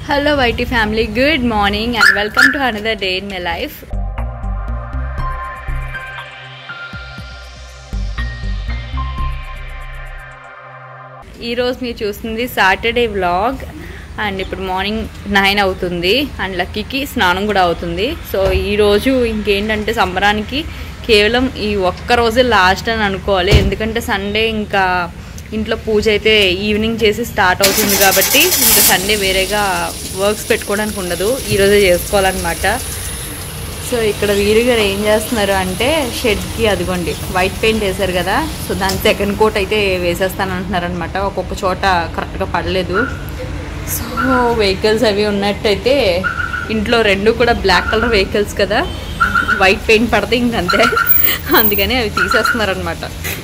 Hello, YT family. Good morning and welcome to another day in my life. ఈరోజు మీరు చూస్తుంది Saturday vlog and ఇప్పుడు morning nine అవుతుంది and లక్కీకి స్నానం కూడా అవుతుంది సో ఈరోజు ఇంకేంటంటే సంబరానికి కేవలం ఈ ఒక్క రోజే లాస్ట్ అని అనుకోవాలి ఎందుకంటే సండే ఇంకా ఇంట్లో పూజ అయితే ఈవినింగ్ చేసి స్టార్ట్ అవుతుంది కాబట్టి ఇంకా సండే వేరేగా వర్క్స్ పెట్టుకోవడానికి ఉండదు ఈరోజే చేసుకోవాలన్నమాట సో ఇక్కడ వీరు గారు ఏం చేస్తున్నారు అంటే షెడ్కి అదిగోండి వైట్ పెయింట్ వేశారు కదా సో దాని సెకండ్ కోట్ అయితే వేసేస్తాను అంటున్నారు అనమాట ఒక్కొక్క చోట కరెక్ట్గా పడలేదు సో వెహికల్స్ అవి ఉన్నట్టయితే ఇంట్లో రెండు కూడా బ్లాక్ కలర్ వెహికల్స్ కదా వైట్ పెయింట్ పడితే ఇంకంతే అందుకని అవి తీసేస్తున్నారు అనమాట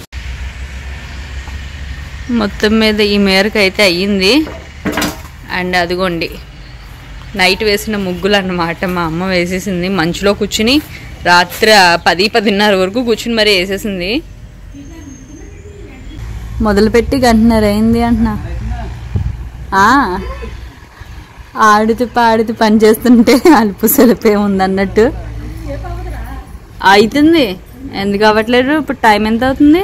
మొత్తం మీద ఈ మేరకు అయితే అయ్యింది అండ్ అదిగోండి నైట్ వేసిన ముగ్గులు అన్నమాట మా అమ్మ వేసేసింది మంచులో కూర్చుని రాత్రి పది పదిన్నర వరకు కూర్చుని మరీ వేసేసింది మొదలుపెట్టి గంటన్నర అయింది అంటున్నా ఆ, ఆడుతూ పాడుతూ పని చేస్తుంటే అలుపు సెలపే ఉందన్నట్టు అవుతుంది ఎందుకు అవ్వట్లేదు ఇప్పుడు టైం ఎంత అవుతుంది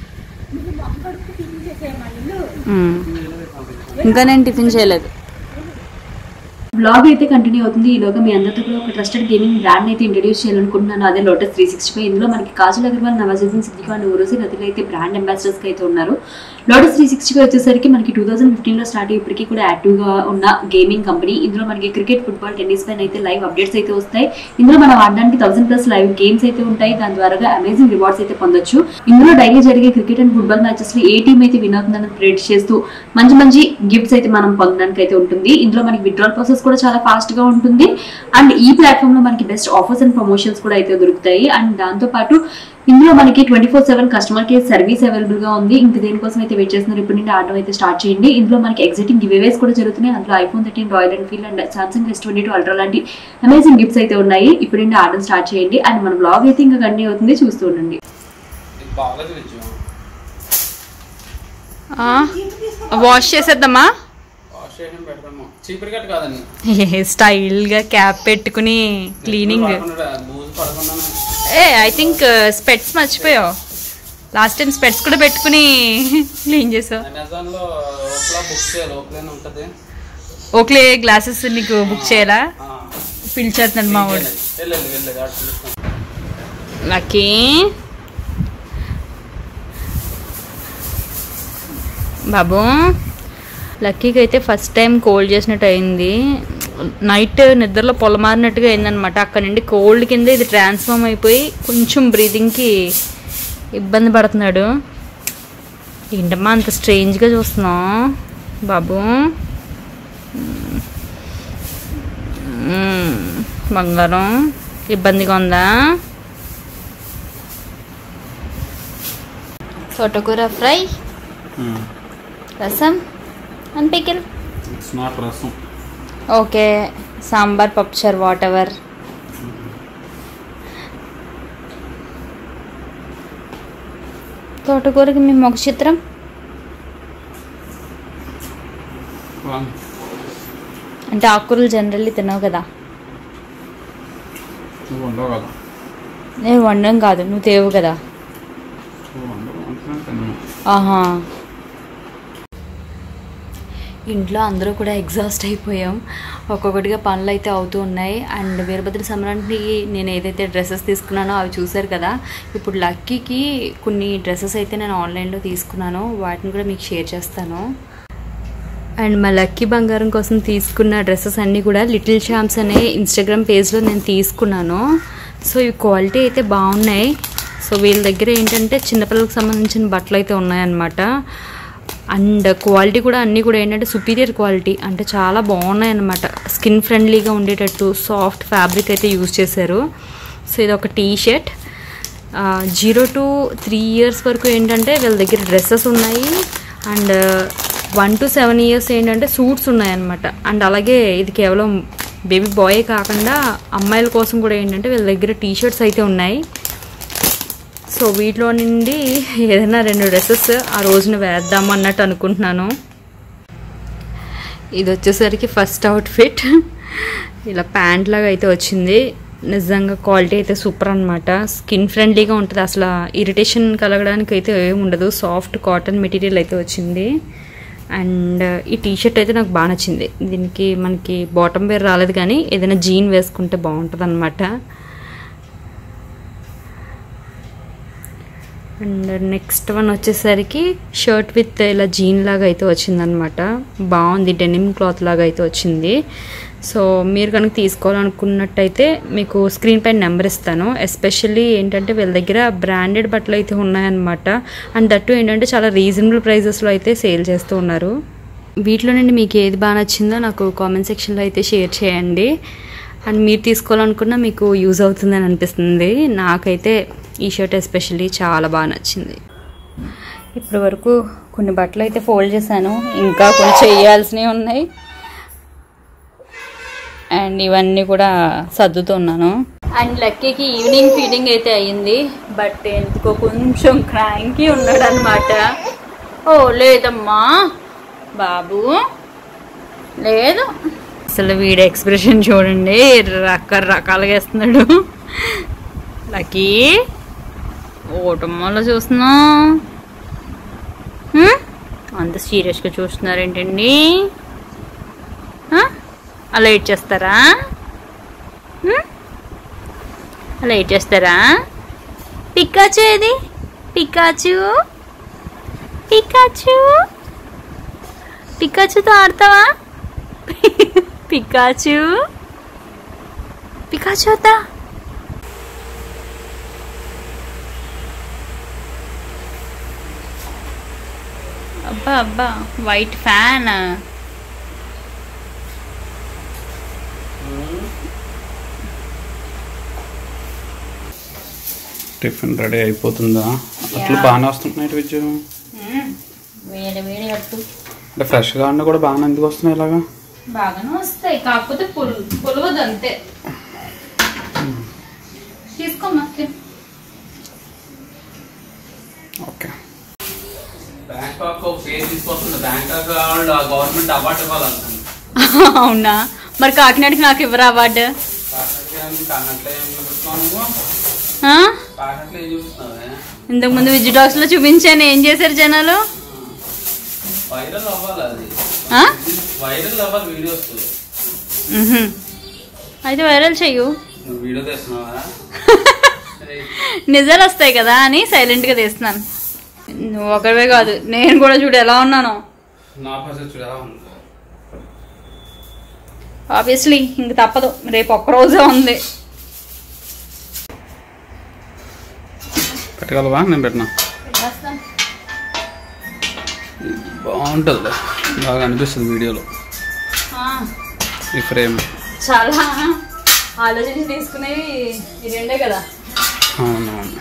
ఉమ్. ఇంకా నేను టిఫిన్ చేయలేదు బ్లాగ్ అయితే కంటిన్యూ అవుతుంది ఈలోగా మీ అందరితో కూడా ఒక ట్రస్టెడ్ గేమింగ్ బ్రాండ్ అయితే ఇంట్రడ్యూస్ చేయాలనుకుంటున్నాను అదే లోటస్ త్రీ సిక్స్టీ ఫైవ్ ఇందులో మనకి కాజల్ అగర్వాల్ నవాజుద్దీన్ సిద్దికి అండ్ ఊరోసి నదులు అయితే బ్రాండ్ అంబాసిడర్స్ అయితే ఉన్నారు లోటస్ త్రీ సిక్స్టీ ఫైవ్ వచ్చేసరికి మనకి టూ థౌసండ్ ఫిఫ్టీన్లో స్టార్ట్ అయ్యి ఇప్పటికీ కూడా యాక్టివ్గా ఉన్న గేమింగ్ కంపెనీ ఇందులో మనకి క్రికెట్ ఫుట్బాల్ టెన్నిస్ పైన అయితే లైవ్ అప్డేట్స్ అయితే వస్తాయి ఇందులో మనం ఆడడానికి థౌసండ్ ప్లస్ లైవ్ గేమ్స్ అయితే ఉంటాయి దాని ద్వారా అమేజింగ్ రివార్డ్స్ అయితే పొందొచ్చు ఇందులో డైలీ జరిగే క్రికెట్ అండ్ ఫుట్బాల్ మ్యాచెస్ లో ఏ టీం అయితే విన్ అవుతుందని ప్రేట్ చేస్తూ మంచి మంచి గిఫ్ట్స్ అయితే మనం పొందడానికి అయితే ఉంటుంది ఇందులో మనకి విత్డ్రాల్ ప్రాసెస్ కూడా చాలా ఫాస్ట్ గా ఉంటుంది అండ్ ఈ ప్లాట్ఫామ్ లో మనకి బెస్ట్ ఆఫర్స్ అండ్ ప్రమోషన్స్ కూడా అయితే దొరుకుతాయి అండ్ దాంతో పాటు ఇందులో మనకి twenty four seven customer care service available గా ఉంది ఇంక దేనికోసం అయితే వెయిట్ చేస్తున్నారు ఇప్పుడు నుండి ఆర్డర్ అయితే స్టార్ట్ చేయండి ఇందులో మనకి ఎగ్జిటింగ్ గివేవేస్ కూడా జరుగుతున్నాయి అందులో iPhone thirteen Royal Enfield and Samsung S twenty two ultra లాంటి అమేజింగ్ గిఫ్ట్స్ అయితే ఉన్నాయి ఇప్పుడు నుండి ఆర్డర్ స్టార్ట్ చేయండి అండ్ మన బ్లాగ్ అయితే ఇంకా కంటిన్యూ అవుతుంది చూస్తూ ఉండండి ఇది బాగా చూపించు వాష్ చేసేద్దామా వాష్ చేయడం పెడతాము చీపురు కట్ కాదండి స్టైల్గా క్యాప్ పెట్టుకుని క్లీనింగ్ పడకుండా బూజు పడకుండానే ఏ ఐ థింక్ స్పెట్స్ మర్చిపోయావు లాస్ట్ టైం స్పెట్స్ కూడా పెట్టుకుని క్లీన్ చేసావు అమెజాన్ లో ఓప్లా బుక్ చేయాలి ఓప్లానే ఉంటది ఓక్లే గ్లాసెస్ నీకు బుక్ చేయాలా ఆ, పిలిచేస్తున్నాడు మా వాడు వెళ్ళండి వెళ్ళండి అటు పిలుస్తాను. లక్కీ బాబు లక్కీకి అయితే ఫస్ట్ టైం కోల్డ్ చేసినట్టు అయింది నైట్ నిద్రలో పొలమారినట్టుగా అయిందనమాట అక్కడ నుండి కోల్డ్ కింద ఇది ట్రాన్స్ఫార్మ్ అయిపోయి కొంచెం బ్రీదింగ్కి ఇబ్బంది పడుతున్నాడు ఏంటమ్మా అంత స్ట్రేంజ్గా చూస్తున్నావు బాబు మ్మ్. బంగారం ఇబ్బందిగా ఉందా తోటకూర fry rasam and pickle it's not rasam okay sambar పప్పుచారు వాట్ ఎవర్ తోటకూరకి మేము ఒక చిత్రం రాంగ్. అంటే ఆకుకూరలు జనరల్లీ తినవు కదా నువ్వు ఉండవు కదా నేను వండడం కాదు నువ్వు తేవు కదా నువ్వు ఉండవు అంటున్నాను తిన్నాను. ఆహా ఇంట్లో అందరూ కూడా ఎగ్జాస్ట్ అయిపోయాం ఒక్కొక్కటిగా పనులు అయితే అవుతూ ఉన్నాయి అండ్ వీరభద్ర సంబరానికి నేను ఏదైతే డ్రెస్సెస్ తీసుకున్నానో అవి చూశారు కదా ఇప్పుడు లక్కీకి కొన్ని డ్రెస్సెస్ అయితే నేను ఆన్లైన్లో తీసుకున్నాను వాటిని కూడా మీకు షేర్ చేస్తాను అండ్ మా లక్కీ బంగారం కోసం తీసుకున్న డ్రెస్సెస్ అన్నీ కూడా లిటిల్ షాంప్స్ అనే ఇన్స్టాగ్రామ్ పేజ్లో నేను తీసుకున్నాను సో ఈ క్వాలిటీ అయితే బాగున్నాయి సో వీళ్ళ దగ్గర ఏంటంటే చిన్నపిల్లలకు సంబంధించిన బట్టలు అయితే ఉన్నాయన్నమాట అండ్ క్వాలిటీ కూడా అన్నీ కూడా ఏంటంటే సుపీరియర్ క్వాలిటీ అంటే చాలా బాగున్నాయి అన్నమాట స్కిన్ ఫ్రెండ్లీగా ఉండేటట్టు సాఫ్ట్ ఫ్యాబ్రిక్ అయితే యూజ్ చేశారు సో ఇది ఒక T shirt zero to three years వరకు ఏంటంటే వీళ్ళ దగ్గర డ్రెస్సెస్ ఉన్నాయి and one to seven years ఏంటంటే సూట్స్ ఉన్నాయన్నమాట అండ్ అలాగే ఇది కేవలం బేబీ బాయే కాకుండా అమ్మాయిల కోసం కూడా ఏంటంటే వీళ్ళ దగ్గర టీ షర్ట్స్ అయితే ఉన్నాయి సో వీటిలో నుండి ఏదైనా రెండు డ్రెస్సెస్ ఆ రోజున వేద్దాం అన్నట్టు అనుకుంటున్నాను ఇది వచ్చేసరికి ఫస్ట్ అవుట్ఫిట్ ఇలా ప్యాంట్ లాగా అయితే వచ్చింది నిజంగా క్వాలిటీ అయితే సూపర్ అనమాట స్కిన్ ఫ్రెండ్లీగా ఉంటుంది అసలు ఇరిటేషన్ కలగడానికి అయితే ఏమి ఉండదు సాఫ్ట్ కాటన్ మెటీరియల్ అయితే వచ్చింది అండ్ ఈ టీ షర్ట్ అయితే నాకు బాగా నచ్చింది దీనికి మనకి బాటమ్ వేర్ రాలేదు కానీ ఏదైనా జీన్ వేసుకుంటే బాగుంటుంది అనమాట అండ్ నెక్స్ట్ వన్ వచ్చేసరికి షర్ట్ విత్ ఇలా జీన్ లాగా అయితే వచ్చిందనమాట బాగుంది డెనిమ్ క్లాత్ లాగా అయితే వచ్చింది సో మీరు కనుక తీసుకోవాలనుకున్నట్టయితే మీకు స్క్రీన్ పైన నెంబర్ ఇస్తాను ఎస్పెషల్లీ ఏంటంటే వీళ్ళ దగ్గర బ్రాండెడ్ బట్టలు అయితే ఉన్నాయన్నమాట అండ్ దట్టు ఏంటంటే చాలా రీజనబుల్ ప్రైజెస్లో అయితే సేల్ చేస్తూ ఉన్నారు వీటిలో నుండి మీకు ఏది బాగా నచ్చిందో నాకు కామెంట్ సెక్షన్లో అయితే షేర్ చేయండి అండ్ మీరు తీసుకోవాలనుకున్నా మీకు యూజ్ అవుతుందని అనిపిస్తుంది నాకైతే ఈ షర్ట్ ఎస్పెషల్లీ చాలా బాగా నచ్చింది ఇప్పటి వరకు కొన్ని బట్టలు అయితే ఫోల్డ్ చేశాను ఇంకా కొన్ని చేయాల్సినవి ఉన్నాయి అండ్ ఇవన్నీ కూడా సర్దుతున్నాను అండ్ లక్కీకి ఈవినింగ్ ఫీడింగ్ అయితే అయ్యింది బట్ ఎందుకో కొంచెం క్రాంకీ ఉన్నాడు అనమాట ఓ లేదమ్మా బాబు లేదు అసలు వీడి ఎక్స్ప్రెషన్ చూడండి రకరకాలుగా వేస్తున్నాడు లక్కీ ఓటమ్మలో చూస్తున్నా హ్మ్? అంత సీరియస్గా చూస్తున్నారేంటండి ఆ? అలా ఎయిట్ చేస్తారా హ్మ్? అలా ఎయిట్ చేస్తారా పికాచు ఏది పికాచు పికాచు పికాచుతో ఆడతావా పికాచు పికాచు వద్దా అబ్బా అబ్బా వైట్ ఫ్యాన్ టిఫిన్ రెడీ అయిపోతుందా అట్లు బాగానే వస్తున్నాయి విద్య వేడి వేడి అట్టు అంటే ఫ్రెష్గా అన్న కూడా బాగానే ఎందుకు వస్తున్నాయి ఇలాగా బాగానే వస్తాయి కాకపోతే పుల్ పులవదు అంతే తీసుకోమ్మా ఓకే బ్యాంకాక్ పేరు తీసుకొస్తుంది బ్యాంకాక్ వాళ్ళు గవర్నమెంట్ అవార్డు ఇవ్వాలంటాను అవునా మరి కాకినాడకి నాకు ఇవ్వరా అవార్డు కాకినాడలో ఏం చూపిస్తున్నావు నువ్వు ఆ? కాకినాడలో ఏం చూపిస్తున్నావే ఇంతకు ముందు విజయ్ డాక్స్ లో చూపించాను ఏం చేశారు జనాలు వైరల్ అవ్వాలి అది ఆ? వైరల్ అవ్వాలి వీడియోస్ మ్హూ. అయితే వైరల్ చెయ్యు నువ్వు వీడియో తీస్తున్నావా ఏయ్, నిజాలు వస్తాయి కదా అని సైలెంట్ గా తీస్తున్నాను నువ్వు ఒకరివే కాదు నేను కూడా చూడు ఎలా ఉన్నాను నా పరిస్థితి చూడా ఉంది ఆబ్వియస్లీ ఇంక తప్పదు రేపు ఒక్క రోజే ఉంది పెట్టగలవా నేను పెట్టినా బాగుంటుంది బాగా అనిపిస్తుంది వీడియోలో ఆ, ఈ ఫ్రేమ్ చాలా ఆలోచించి తీసుకునేవి ఈ రెండే కదా అవునవును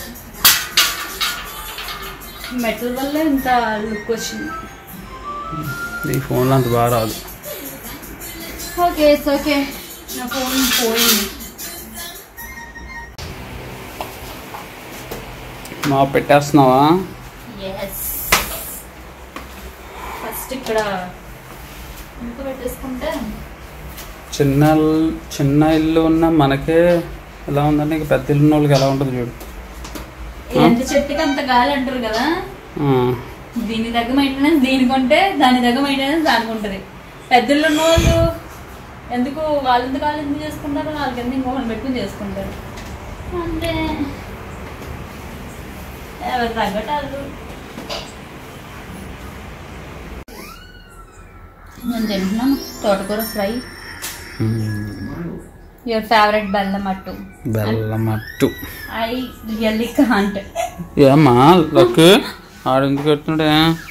మెటల్ వల్ల ఇంత లుక్ వచ్చింది ఈ ఫోన్లో అంత బాగా రాదు ఓకే ఇట్స్ ఓకే నా ఫోన్ పోయింది మా పెట్టేస్తున్నావా ఎస్ ఫస్ట్ ఇక్కడ ఇంత పెట్టేసుకుంటే చిన్న ఇల్- చిన్న ఇల్లు ఉన్న మనకే ఎలా ఉందంటే ఇక పెద్ద ఇల్లు ఉన్న వాళ్ళకి ఎలా ఉంటుంది చూడు ఎంత చెట్టుకి అంత గాలి అంటారు కదా ఆ, దీని దగ్గర మెయింటెనెన్స్ దీనికి ఉంటే దాని దగ్గర మెయింటెనెన్స్ దానికి ఉంటుంది పెద్దలు ఉన్న వాళ్ళు ఎందుకు వాళ్ళు ఎందుకు వాళ్ళు ఎందుకు చేసుకుంటారు వాళ్ళకి ఎందుకు ఇంకొకరిని పెట్టుకుని చేసుకుంటారు అంటే ఎవరు తగ్గట్టు వాళ్ళు నేను తింటున్నాను తోటకూర ఫ్రై యువర్ ఫేవరెట్ బెల్లం అట్టు బెల్లం అట్టు ఐ రియల్లీ కాంట్ ఏమ్మా లక్ ఆడు ఎందుకు పెడుతున్నాడే